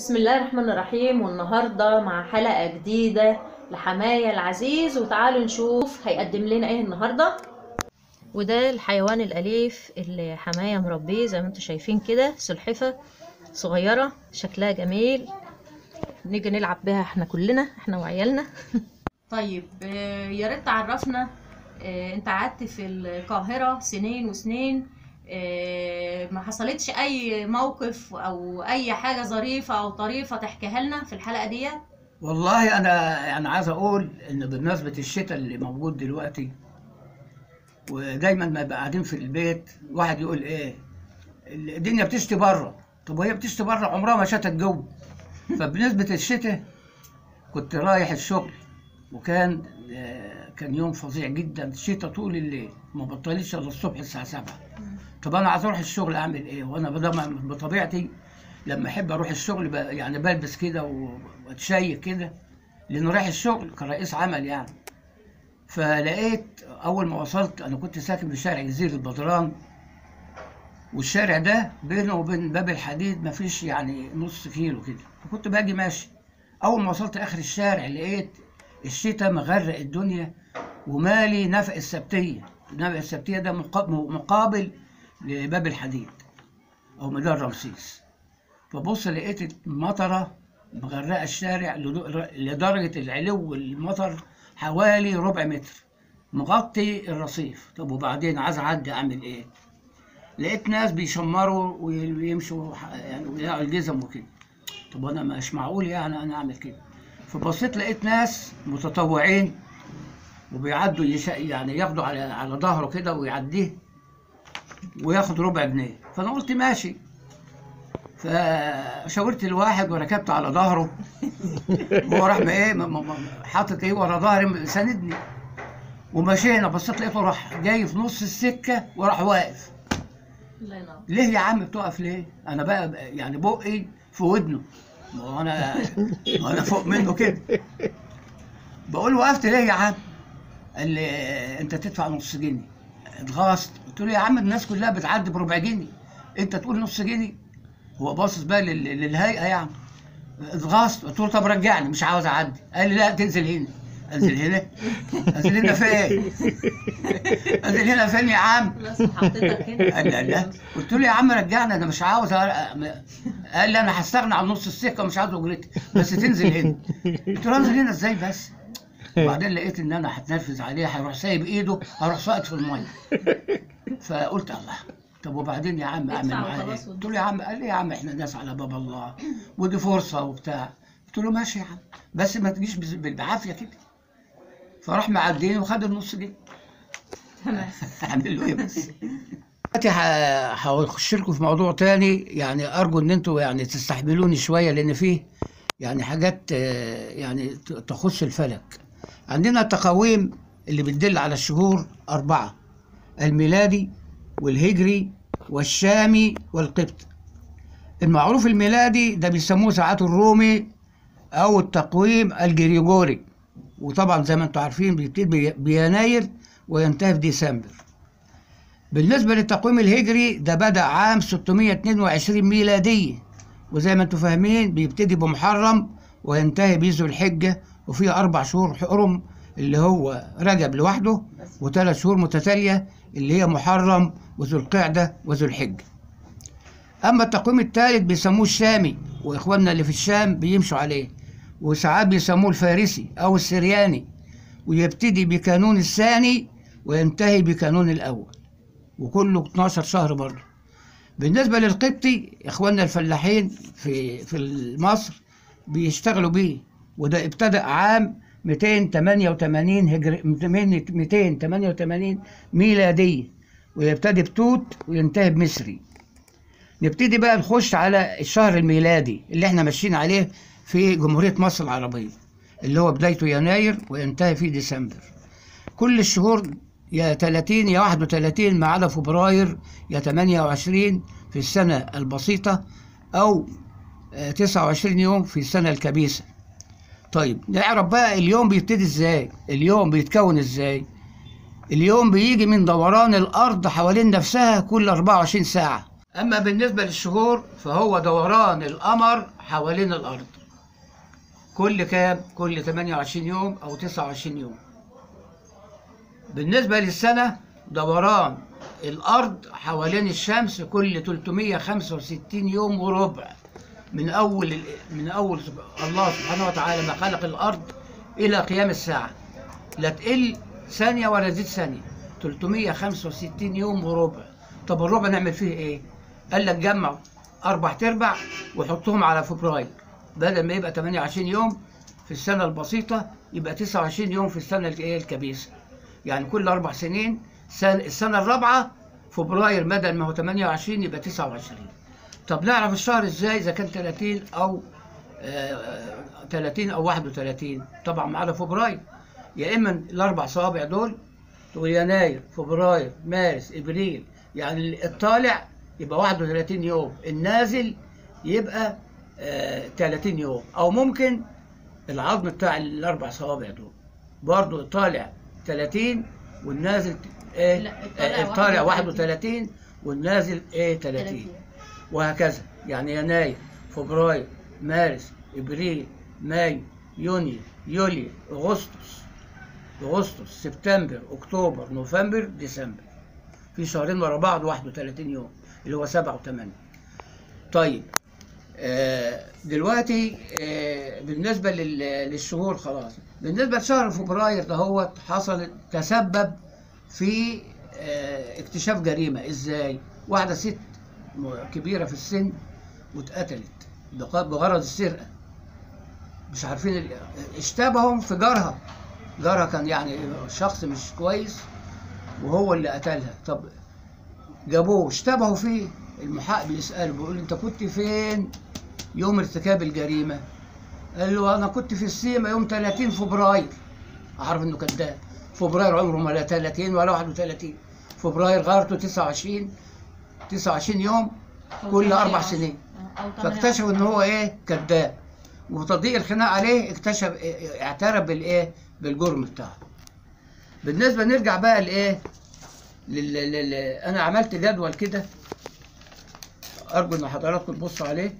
بسم الله الرحمن الرحيم والنهاردة مع حلقة جديدة لحماية العزيز وتعالوا نشوف هيقدم لنا ايه النهاردة وده الحيوان الأليف اللي حماية مربيه زي ما انتم شايفين كده سلحفة صغيرة شكلها جميل نيجي نلعب بها احنا كلنا احنا وعيالنا طيب آه، يا ريت تعرفنا آه، انت قعدت في القاهرة سنين وسنين آه، ما حصلتش اي موقف او اي حاجة ظريفة او طريفة تحكيها لنا في الحلقة ديت والله انا يعني عايز اقول ان بمناسبه الشتاء اللي موجود دلوقتي ودايما ما يبقى قاعدين في البيت واحد يقول ايه الدنيا بتشتي بره طب وهي بتشتي بره عمرها ما شتت جوه فبنسبه الشتاء كنت رايح الشغل وكان آه، كان يوم فظيع جدا الشتاء طول الليل ما بطلتش الا الصبح الساعه 7 طب انا عايز اروح الشغل اعمل ايه وانا بدل بطبيعتي لما احب اروح الشغل ب- يعني بلبس كده و- واتشيك كده لانه رايح الشغل كرئيس عمل يعني فلقيت اول ما وصلت انا كنت ساكن في شارع جزيره بدران والشارع ده بينه وبين باب الحديد مفيش يعني نص كيلو كده فكنت باجي ماشي اول ما وصلت اخر الشارع لقيت الشتاء مغرق الدنيا ومالي نفق السبتيه نفق السبتيه ده مقا- مقابل لباب الحديد او ميدان رمسيس فبص لقيت المطره مغرقه الشارع لدو- لدرجه العلو المطر حوالي ربع متر مغطي الرصيف طب وبعدين عايز اعدي اعمل ايه لقيت ناس بيشمروا ويمشوا ح- يعني ويقعوا الجزم وكده طب انا مش معقول يعني انا اعمل كده فبصيت لقيت ناس متطوعين وبيعدوا يش... يعني ياخدوا على على ظهره كده ويعديه وياخد ربع جنيه فانا قلت ماشي فشاورت الواحد وركبت على ظهره هو راح ما ايه ما- ما- ما- حاطط ايه ورا ظهري ساندني ومشينا بصيت لقيته راح جاي في نص السكه وراح واقف الله ينور ليه يا عم بتقف ليه؟ انا بقى بقى- يعني بقي في ودنه ما هو انا ما انا فوق منه كده بقول له وقفت ليه يا عم؟ قال لي انت تدفع نص جنيه اتغاظت قلت له يا عم الناس كلها بتعدي بربع جنيه انت تقول نص جنيه هو باصص بقى لل- للهيئه يعني اتغاظت قلت له طب رجعني مش عاوز اعدي قال لي لا تنزل هنا انزل هنا انزل هنا فين؟ انزل هنا فين يا عم؟ خلاص حطيتك هنا قال لا لا قلت له يا عم رجعني انا مش عاوز أ- قال لي انا هستغنى عن نص السكه مش عاوز اجرتي بس تنزل هنا قلت له انزل هنا ازاي بس وبعدين لقيت ان انا هتنرفز عليه هيروح سايب ايده هروح ساقط في الميه فقلت الله طب وبعدين يا عم اعمل ادفع معاه ايه؟ وخلاص قلت له يا عم قال لي يا عم احنا ناس على باب الله ودي فرصه وبتاع قلت له ماشي يا عم بس ما تجيش بز- بالعافيه كده فراح معديني وخد النص جنيه تمام اعمل له ايه بس دلوقتي ه- هخش لكم في موضوع تاني يعني ارجو ان انتوا يعني تستحملوني شويه لان فيه يعني حاجات آه، يعني ت- تخص الفلك عندنا التقاويم اللي بتدل على الشهور اربعه الميلادي والهجري والشامي والقبطي المعروف الميلادي ده بيسموه ساعات الرومي او التقويم الجريجوري وطبعا زي ما انتم عارفين بيبتدي بي- بيناير وينتهي في ديسمبر بالنسبة للتقويم الهجري ده بدأ عام 622 ميلادية وزي ما انتم فاهمين بيبتدي بمحرم وينتهي بذو الحجة وفيه أربع شهور حرم اللي هو رجب لوحده وثلاث شهور متتالية اللي هي محرم وذو القعدة وذو الحجة أما التقويم الثالث بيسموه الشامي وإخواننا اللي في الشام بيمشوا عليه وساعات بيسموه الفارسي أو السرياني ويبتدي بكانون الثاني وينتهي بكانون الأول وكله 12 شهر برضه بالنسبة للقبطي إخواننا الفلاحين في في مصر بيشتغلوا بيه وده ابتدأ عام 288 هجري 288 ميلادية ويبتدي بتوت وينتهي بمصري نبتدي بقى نخش على الشهر الميلادي اللي احنا ماشيين عليه في جمهورية مصر العربية اللي هو بدايته يناير وينتهي في ديسمبر كل الشهور يا 30 يا 31 ما عدا فبراير يا 28 في السنة البسيطة أو آه، 29 يوم في السنة الكبيسة طيب نعرف بقى اليوم بيبتدي ازاي اليوم بيتكون ازاي اليوم بيجي من دوران الأرض حوالين نفسها كل 24 ساعة أما بالنسبة للشهور فهو دوران القمر حوالين الأرض كل كام؟ كل 28 يوم أو 29 يوم بالنسبة للسنة دوران الأرض حوالين الشمس كل 365 يوم وربع من أول من أول سب- الله سبحانه وتعالى ما خلق الأرض إلى قيام الساعة لا تقل ثانية ولا تزيد ثانية 365 يوم وربع طب الربع نعمل فيه إيه؟ قال لك جمع أربع تربع وحطهم على فبراير بدل ما يبقى 28 يوم في السنة البسيطة يبقى 29 يوم في السنة الإيه الكبيسة يعني كل أربع سنين سنة السنة الرابعة فبراير بدل ما هو 28 يبقى 29 طب نعرف الشهر ازاي اذا كان 30 او آه، 30 او 31 طبعا ما عدا فبراير يا اما الاربع صوابع دول تقول يناير فبراير مارس ابريل يعني الطالع يبقى 31 يوم النازل يبقى آه، 30 يوم او ممكن العظم بتاع الاربع صوابع دول برضه الطالع 30 والنازل ايه لا، الطالع آه، الطالع 31. 31 والنازل ايه 30 وهكذا يعني يناير فبراير مارس ابريل مايو يونيو يوليو اغسطس اغسطس سبتمبر اكتوبر نوفمبر ديسمبر في شهرين ورا بعض 31 يوم اللي هو 7 و8 طيب آه، دلوقتي آه، بالنسبه لل- للشهور خلاص بالنسبه لشهر فبراير ده هو حصل تسبب في آه، اكتشاف جريمه ازاي واحده ست م- كبيره في السن واتقتلت بق- بغرض السرقه مش عارفين ال- اشتبهوا في جارها جارها كان يعني شخص مش كويس وهو اللي قتلها طب جابوه اشتبهوا فيه المحقق بيسأله بيقول له انت كنت فين يوم ارتكاب الجريمة قال له انا كنت في السيما يوم 30 فبراير اعرف انه كذاب فبراير عمره ما لا 30 ولا 31 فبراير غيرته 29 29 يوم أو كل اربع 28. سنين أو 28. فاكتشفوا ان هو ايه كذاب وتضييق الخناق عليه اكتشف اه- اعترف بالايه بالجرم بتاعه بالنسبه نرجع بقى لايه لل... لل... انا عملت جدول كده ارجو ان حضراتكم تبصوا عليه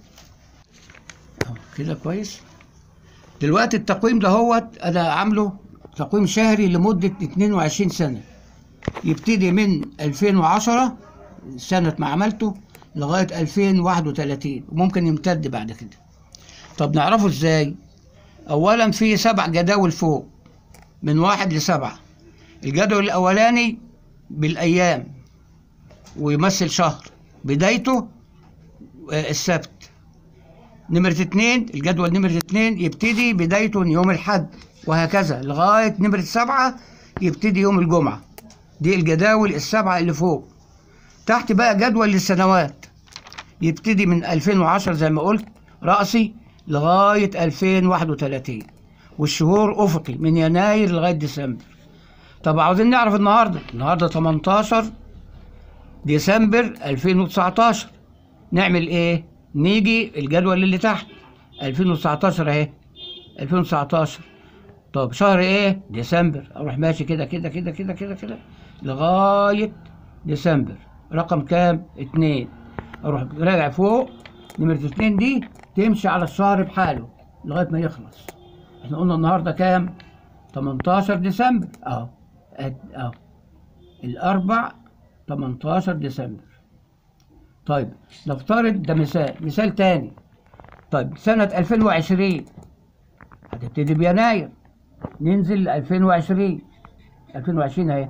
أهو كده كويس دلوقتي التقويم ده هو انا عامله تقويم شهري لمده 22 سنه يبتدي من 2010 سنة ما عملته لغاية 2031 وممكن يمتد بعد كده طب نعرفه ازاي اولا في سبع جداول فوق من واحد لسبعة الجدول الاولاني بالايام ويمثل شهر بدايته آه، السبت نمرة اتنين الجدول نمرة اتنين يبتدي بدايته من يوم الحد وهكذا لغاية نمرة سبعة يبتدي يوم الجمعة دي الجداول السبعة اللي فوق تحت بقى جدول للسنوات يبتدي من 2010 زي ما قلت رأسي لغاية 2031 والشهور أفقي من يناير لغاية ديسمبر طب عاوزين نعرف النهاردة النهاردة 18 ديسمبر 2019 نعمل ايه نيجي الجدول اللي تحت 2019 اهي 2019 طب شهر ايه ديسمبر اروح ماشي كده كده كده كده كده كده لغاية ديسمبر رقم كام اتنين اروح راجع فوق نمرة اتنين دي تمشي على الشهر بحاله لغاية ما يخلص احنا قلنا النهاردة كام 18 ديسمبر اهو أد- اهو الاربع 18 ديسمبر طيب نفترض ده مثال مثال تاني طيب سنة 2020 هتبتدي بيناير ننزل ل 2020 2020 اهي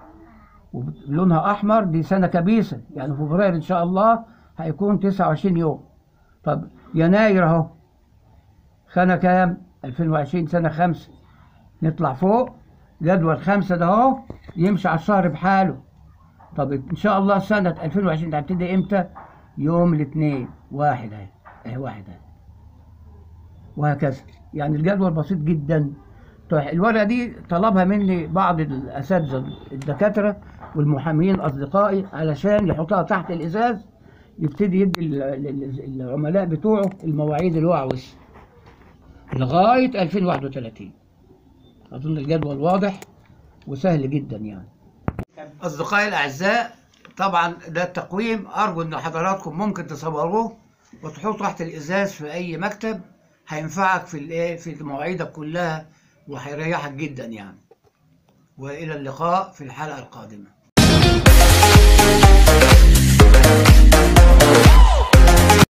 ولونها احمر دي سنه كبيسه يعني فبراير ان شاء الله هيكون 29 يوم طب يناير اهو سنه كام 2020 سنه خمسة نطلع فوق جدول خمسة ده اهو يمشي على الشهر بحاله طب ان شاء الله سنه 2020 هتبتدي امتى يوم الاثنين واحد اهي اهي واحد اهي وهكذا يعني الجدول بسيط جدا طيب الورقه دي طلبها مني بعض الاساتذه الدكاتره والمحامين اصدقائي علشان يحطها تحت الازاز يبتدي يدي ال- ال- العملاء بتوعه المواعيد اللي هو عاوزها لغايه 2031 اظن الجدول واضح وسهل جدا يعني اصدقائي الاعزاء طبعا ده التقويم ارجو ان حضراتكم ممكن تصوروه وتحطوا تحت الازاز في اي مكتب هينفعك في الايه في مواعيدك كلها وهيريحك جدا يعني والى اللقاء في الحلقه القادمه